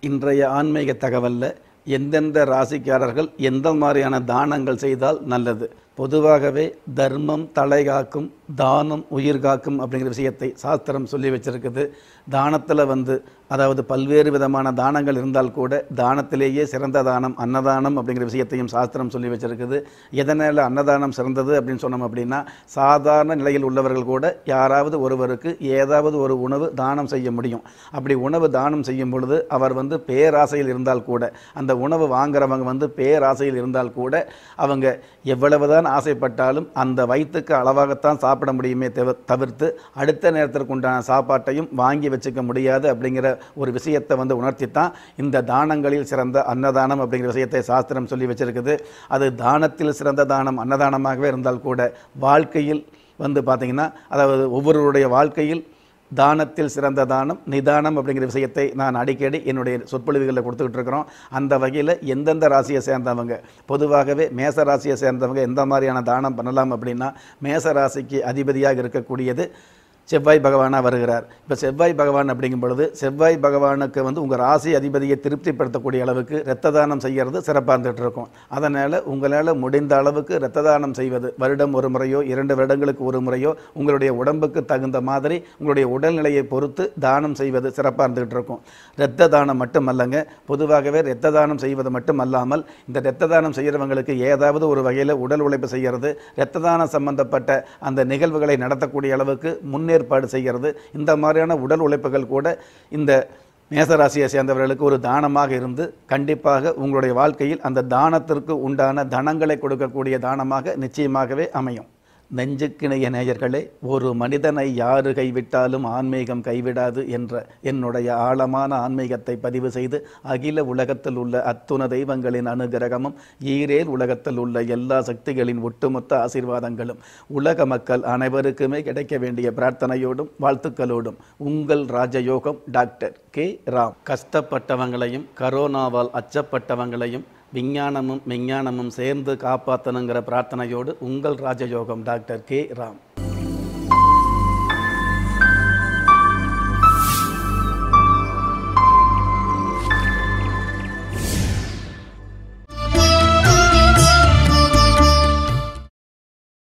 இன்றைய ஆன்மீக தகவலில் எந்தெந்த ராசிக்காரர்கள் எந்த மாதிரியான தானங்கள் செய்தால் நல்லது பொதுவாகவே தர்மம் தலை காக்கும் தானம் உயிர் காக்கும் அப்படிங்கிற விஷயத்தை சாஸ்திரம் சொல்லி வச்சிருக்குது தானத்தில் வந்து அதாவது பல்வேறு விதமான தானங்கள் இருந்தால் கூட தானத்திலேயே சிறந்த தானம் அன்னதானம் அப்படிங்கிற விஷயத்தையும் சாஸ்திரம் சொல்லி வச்சிருக்குது எதனால் அன்னதானம் சிறந்தது அப்படின்னு சொன்னோம் அப்படின்னா சாதாரண நிலையில் உள்ளவர்கள் கூட யாராவது ஒருவருக்கு ஏதாவது ஒரு உணவு தானம் செய்ய முடியும் அப்படி உணவு தானம் செய்யும் பொழுது அவர் வந்து பேராசையில் இருந்தால் கூட அந்த உணவு வாங்குறவங்க வந்து பேராசையில் இருந்தால் கூட அவங்க எவ்வளவுதான் ஆசைப்பட்டாலும் அந்த வயிற்றுக்கு அளவாகத்தான் சாப்பிட முடியுமே தவிர- தவிர்த்து அடுத்த நேரத்திற்கு உண்டான சாப்பாட்டையும் வாங்கி வச்சுக்க முடியாது அப்படிங்கிற ஒரு விஷயத்தை வந்து உணர்த்தித்தான் இந்த தானங்களில் சிறந்த அன்னதானம் அப்படிங்கிற விஷயத்தை சாஸ்திரம் சொல்லி வச்சிருக்குது அது தானத்தில் சிறந்த தானம் அன்னதானமாகவே இருந்தால் கூட வாழ்க்கையில் வந்து பார்த்தீங்கன்னா அதாவது ஒவ்வொருவருடைய வாழ்க்கையில் தானத்தில் சிறந்த தானம் நிதானம் அப்படிங்கிற விஷயத்தை நான் அடிக்கடி என்னுடைய சொற்பொழிவுகளில் கொடுத்துக்கிட்டு இருக்கிறோம் அந்த வகையில் எந்தெந்த ராசியை சேர்ந்தவங்க பொதுவாகவே மேச ராசியை சேர்ந்தவங்க எந்த மாதிரியான தானம் பண்ணலாம் அப்படின்னா மேச ராசிக்கு அதிபதியாக இருக்கக்கூடியது செவ்வாய் பகவானாக வருகிறார் இப்போ செவ்வாய் பகவான் அப்படிங்கும் பொழுது செவ்வாய் பகவானுக்கு வந்து உங்கள் ராசி அதிபதியை திருப்திப்படுத்தக்கூடிய அளவுக்கு இரத்த தானம் செய்கிறது சிறப்பாக இருந்துகிட்டு இருக்கும் அதனால் உங்களால் முடிந்த அளவுக்கு இரத்த தானம் செய்வது வருடம் ஒரு முறையோ இரண்டு வருடங்களுக்கு ஒரு முறையோ உங்களுடைய உடம்புக்கு தகுந்த மாதிரி உங்களுடைய உடல்நிலையை பொறுத்து தானம் செய்வது சிறப்பாக இருந்துகிட்டு இருக்கும் இரத்த தானம் மட்டுமல்லங்க பொதுவாகவே இரத்த தானம் செய்வது மட்டும் அல்லாமல் இந்த இரத்த தானம் செய்கிறவங்களுக்கு ஏதாவது ஒரு வகையில் உடல் உழைப்பு செய்கிறது இரத்த தானம் சம்பந்தப்பட்ட அந்த நிகழ்வுகளை நடத்தக்கூடிய அளவுக்கு முன்னேற்பாடு செய்கிறது இந்த மாதிரியான உடல் உழைப்புகள் கூட இந்த மேசராசியை சேர்ந்தவர்களுக்கு ஒரு தானமாக இருந்து கண்டிப்பாக உங்களுடைய வாழ்க்கையில் அந்த தானத்திற்கு உண்டான தனங்களை கொடுக்கக்கூடிய தானமாக நிச்சயமாகவே அமையும் நெஞ்சுக்கிணைய நேயர்களே ஒரு மனிதனை யாரு கைவிட்டாலும் ஆன்மீகம் கைவிடாது என்ற என்னுடைய ஆழமான ஆன்மீகத்தை பதிவு செய்து அகில உலகத்தில் உள்ள அத்துண தெய்வங்களின் அனுகிரகமும் ஈரேல் உலகத்தில் உள்ள எல்லா சக்திகளின் ஒட்டுமொத்த ஆசீர்வாதங்களும் உலக மக்கள் அனைவருக்குமே கிடைக்க வேண்டிய பிரார்த்தனையோடும் வாழ்த்துக்களோடும் உங்கள் ராஜயோகம் டாக்டர் கே ராம் கஷ்டப்பட்டவங்களையும் கரோனாவால் அச்சப்பட்டவங்களையும் விஞ்ஞானமும் விஞ்ஞானமும் சேர்ந்து காப்பாற்றணுங்கிற பிரார்த்தனையோடு உங்கள் ராஜயோகம் டாக்டர் கே ராம்